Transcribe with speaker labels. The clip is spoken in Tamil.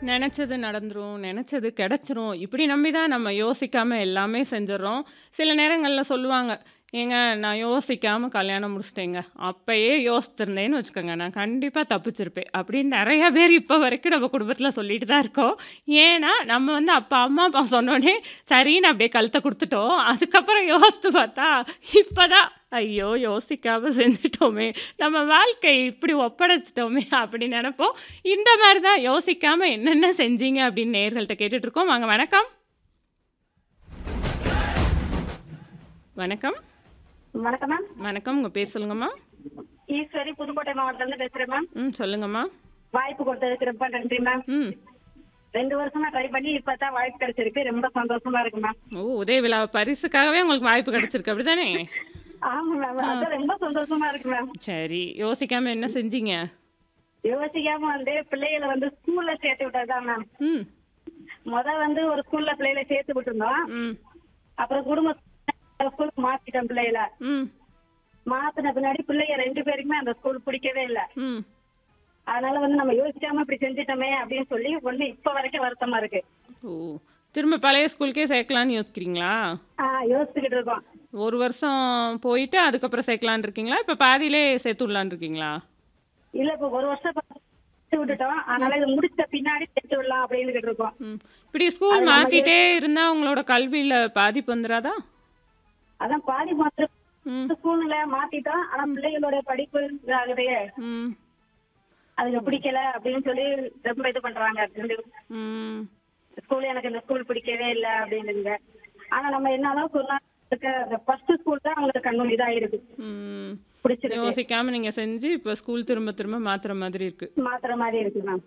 Speaker 1: நெனச்சது நடந்துரும், நெனச்சது கெடைச்சிரும். இப்படி நம்பி தான் நம்ம யோசிக்காம எல்லாமே செஞ்சுர்றோம். சில நேரங்கள்ல சொல்லுவாங்க, "ஏங்க நான் யோசிக்காம கல்யாணம் முடிச்சுட்டேங்க. அப்பயே யோசிச்சிருந்தேன்னு வச்சுக்கோங்க, நான் கண்டிப்பா தப்பிச்சிருப்பேன்." அப்படின்னு நெறைய பேர் இப்ப வரைக்கும் நம்ம குடும்பத்தில சொல்லிட்டு தான் இருக்கோம். ஏன்னா, நம்ம வந்து அப்ப அம்மா, அப்பா சொன்னோனே சரின்னு அப்படியே கழுத்த குடுத்துட்டோம். அதுக்கப்புறம் யோசித்து பார்த்தா, இப்ப தான், "ஐயோ! யோசிக்காம செஞ்சுட்டோமே! நம்ம வாழ்க்கை இப்படி ஒப்படைச்சுட்டோமே!" அப்படி நெனைப்போம். இந்த மாரி தான் யோசிக்காம என்னென்ன செஞ்சீங்க அப்படின்னு நேயர்கள்ட்ட கேட்டுட்ருக்கோம். வாங்க வணக்கம். வணக்கம்.
Speaker 2: வணக்கம் மேம்.
Speaker 1: வணக்கம். உங்க பேர் சொல்லுங்கம்மா?
Speaker 2: ஈஸ்வரி புதுக்கோட்டை மாவட்டத்திலிருந்து பேசுறேன் மேம்.
Speaker 1: ம். சொல்லுங்கம்மா.
Speaker 2: வாய்ப்பு கொடுத்ததுக்கு ரொம்ப நன்றி மேம்.
Speaker 1: ம்.
Speaker 2: 2 வருஷமா ட்ரை பண்ணி இப்ப தான் வாய்ப்பு கிடைச்சிருக்கு. ரொம்ப சந்தோஷமா இருக்கு மேம்.
Speaker 1: ஓ! உதய விழா பரிசுக்காகவே உங்களுக்கு வாய்ப்பு கிடைச்சிருக்கு. அப்படிதானே?
Speaker 2: ஆமா மேம்.
Speaker 1: ஆ.
Speaker 2: அதான் ரொம்ப சந்தோஷமா இருக்கு மேம்.
Speaker 1: சரி. யோசிக்காம என்ன செஞ்சீங்க?
Speaker 2: யோசிக்காம வந்து பிள்ளைகள வந்து ஸ்கூல்ல சேர்த்து விட்டதுதான் மேம்.
Speaker 1: ம்.
Speaker 2: மொத வந்து ஒரு ஸ்கூல்ல பிள்ளைகள சேர்த்து விட்டுருந்தோம்.
Speaker 1: ம்.
Speaker 2: அப்புறம் குடும்ப ஸ்கூலுக்கு மாத்திட்டோம் பிள்ளைகள.
Speaker 1: ம்.
Speaker 2: மாத்தின பின்னாடி பிள்ளைங்க 2 பேருக்குமே அந்த ஸ்கூல் பிடிக்கவே இல்ல.
Speaker 1: ம்.
Speaker 2: அதனால வந்து நம்ம யோசிக்காம இப்படி செஞ்சுட்டோமே அப்படின்னு சொல்லி ஒண்ணு இப்ப வரைக்கும் வருத்தமா இருக்கு.
Speaker 1: ஓ! திரும்ப பழைய ஸ்கூலுக்கே சேர்க்கலான்னு யோசிக்கிறீங்களா?
Speaker 2: ஆ யோசிச்சுக்கிட்டு இருக்கோம்.
Speaker 1: 1 வருஷம் போயிட்டு அதுக்கப்புறம் சேர்க்கலான்னு இருக்கீங்களா? இப்ப பாதியிலே சேர்த்து விடலான்னு இருக்கீங்களா?
Speaker 2: இல்ல இப்ப ஒரு வருஷம் சேர்த்து விட்டுட்டோம். அதனால இது முடிச்ச பின்னாடி சேர்த்து விடலாம் அப்படின்னு இருக்கோம்.
Speaker 1: ம். இப்படி ஸ்கூல்
Speaker 2: அது நம்ம
Speaker 1: மாத்திட்டே இருந்தா உங்களோட கல்வியில பாதிப்பு வந்துராதா?
Speaker 2: அதான் பாதி மாத்திரம்
Speaker 1: ம்.
Speaker 2: ஸ்கூல்ல மாத்திட்டோம். ஆனா பிள்ளைகளோட படிப்பு இதாகுதே.
Speaker 1: ம்.
Speaker 2: அதுங்க பிடிக்கல அப்படின்னு சொல்லி ரொம்ப இது பண்றாங்க. ரெண்டு
Speaker 1: ம்.
Speaker 2: ஸ்கூல் எனக்கு இந்த ஸ்கூல் பிடிக்கவே இல்ல அப்படின்னுங்க. ஆனா நம்ம என்னதான் சொன்னா அந்த ஃபர்ஸ்ட் ஸ்கூல் தான் அவங்களுக்கு கண்ணு இதாயிருக்கு.
Speaker 1: ம்.
Speaker 2: பிடிச்சிருக்கு.
Speaker 1: யோசிக்காம நீங்க செஞ்சு இப்ப ஸ்கூல் திரும்ப திரும்ப மாத்துற மாதிரி இருக்கு.
Speaker 2: மாத்துற மாதிரி இருக்கு மேம்.